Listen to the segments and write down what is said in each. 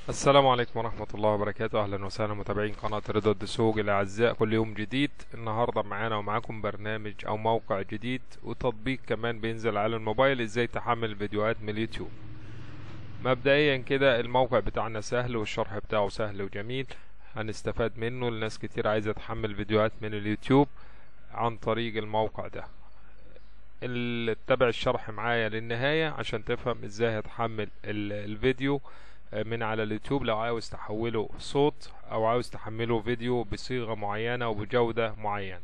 السلام عليكم ورحمة الله وبركاته أهلا وسهلا متابعين قناة رضا الدسوق الأعزاء كل يوم جديد النهاردة معانا ومعاكم برنامج أو موقع جديد وتطبيق كمان بينزل على الموبايل إزاي تحمل فيديوهات من اليوتيوب مبدئيا كده الموقع بتاعنا سهل والشرح بتاعه سهل وجميل هنستفاد منه لناس كتير عايزة تحمل فيديوهات من اليوتيوب عن طريق الموقع ده ال- تابع الشرح معايا للنهاية عشان تفهم ازاي هتحمل ال- الفيديو من على اليوتيوب لو عاوز تحوله صوت او عاوز تحمله فيديو بصيغة معينة وبجودة معينة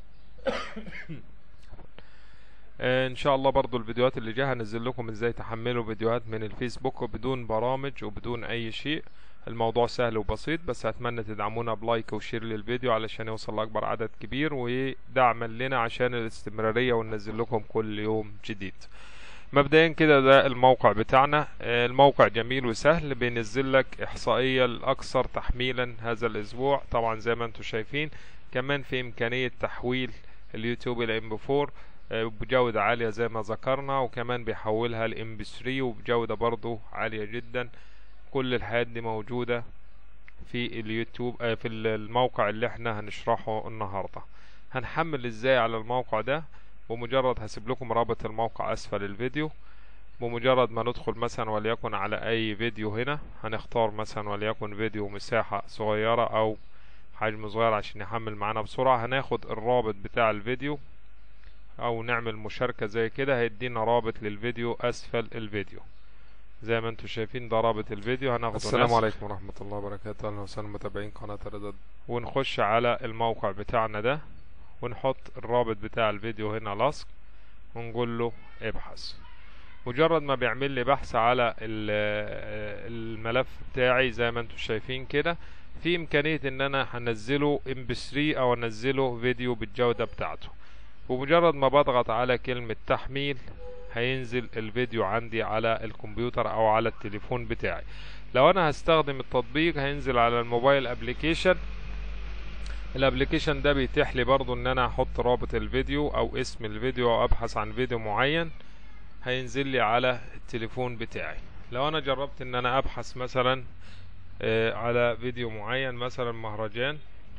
آه، ان شاء الله برضو الفيديوهات اللي جايه هنزل لكم ازاي تحملوا فيديوهات من الفيسبوك بدون برامج وبدون اي شيء الموضوع سهل وبسيط بس اتمنى تدعمونا بلايك وشير للفيديو علشان يوصل لاكبر عدد كبير ودعما لنا عشان الاستمرارية وننزل لكم كل يوم جديد مبدئيا كده ده الموقع بتاعنا آه، الموقع جميل وسهل بينزل لك احصائية الاكثر تحميلا هذا الاسبوع طبعا زي ما انتم شايفين كمان في امكانية تحويل اليوتيوب الى ام 4 آه، بجودة عالية زي ما ذكرنا وكمان بيحولها لام بي 3 وبجودة برضو عالية جدا كل الحاجات دي موجودة في اليوتيوب آه، في الموقع اللي احنا هنشرحه النهاردة هنحمل ازاي على الموقع ده بمجرد هسيب لكم رابط الموقع اسفل الفيديو بمجرد ما ندخل مثلا وليكن على اي فيديو هنا هنختار مثلا وليكن فيديو مساحة صغيرة او حجم صغير عشان يحمل معانا بسرعة هناخد الرابط بتاع الفيديو او نعمل مشاركة زي كده هيدينا رابط للفيديو اسفل الفيديو زي ما انتم شايفين ده رابط الفيديو هناخده السلام نسخ عليكم ورحمة الله وبركاته أهلا وسهلا متابعين قناة رضا ونخش على الموقع بتاعنا ده ونحط الرابط بتاع الفيديو هنا لصق ونقول له ابحث مجرد ما بيعمل لي بحث على ال- الملف بتاعي زي ما انتم شايفين كده في امكانية ان انا هنزله ام بي 3 او انزله فيديو بالجودة بتاعته ومجرد ما بضغط على كلمة تحميل هينزل الفيديو عندي على الكمبيوتر او على التليفون بتاعي لو انا هستخدم التطبيق هينزل على الموبايل ابليكيشن الابليكيشن ده بيتيح لي برضو ان انا احط رابط الفيديو او اسم الفيديو او ابحث عن فيديو معين هينزل لي على التليفون بتاعي لو انا جربت ان انا ابحث مثلا آه، على فيديو معين مثلا مهرجان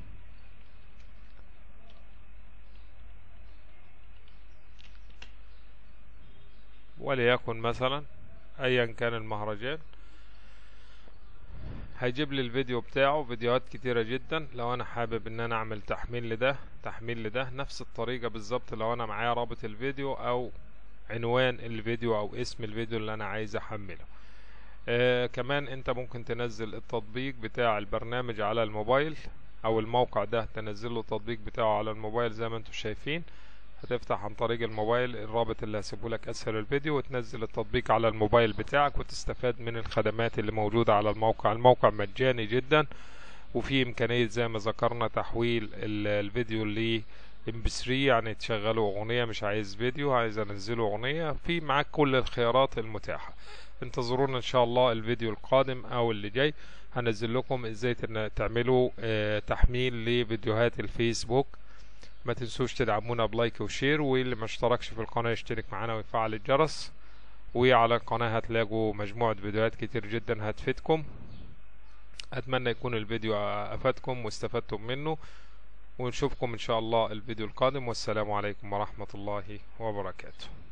وليكن مثلا ايا كان المهرجان هيجيب لي الفيديو بتاعه فيديوهات كتيرة جدا لو انا حابب ان انا اعمل تحميل لده تحميل لده نفس الطريقة بالظبط لو انا معايا رابط الفيديو او عنوان الفيديو او اسم الفيديو اللي انا عايز احمله آه كمان انت ممكن تنزل التطبيق بتاع البرنامج على الموبايل او الموقع ده تنزل له التطبيق بتاعه على الموبايل زي ما انتم شايفين هتفتح عن طريق الموبايل الرابط اللي هسيبه لك اسفل الفيديو وتنزل التطبيق على الموبايل بتاعك وتستفاد من الخدمات اللي موجودة على الموقع الموقع مجاني جدا وفي امكانية زي ما ذكرنا تحويل ال- الفيديو ل ام بي 3 يعني تشغله اغنية مش عايز فيديو عايز انزله اغنية في معاك كل الخيارات المتاحة انتظرونا ان شاء الله الفيديو القادم او اللي جاي هنزل لكم ازاي تن- تعملوا آه، تحميل لفيديوهات الفيسبوك ما تنسوش تدعمونا بلايك وشير واللي ما اشتركش في القناة يشترك معانا ويفعل الجرس وعلى القناة هتلاقوا مجموعة فيديوهات كتير جدا هتفيدكم اتمنى يكون الفيديو افادكم واستفدتم منه ونشوفكم ان شاء الله الفيديو القادم والسلام عليكم ورحمة الله وبركاته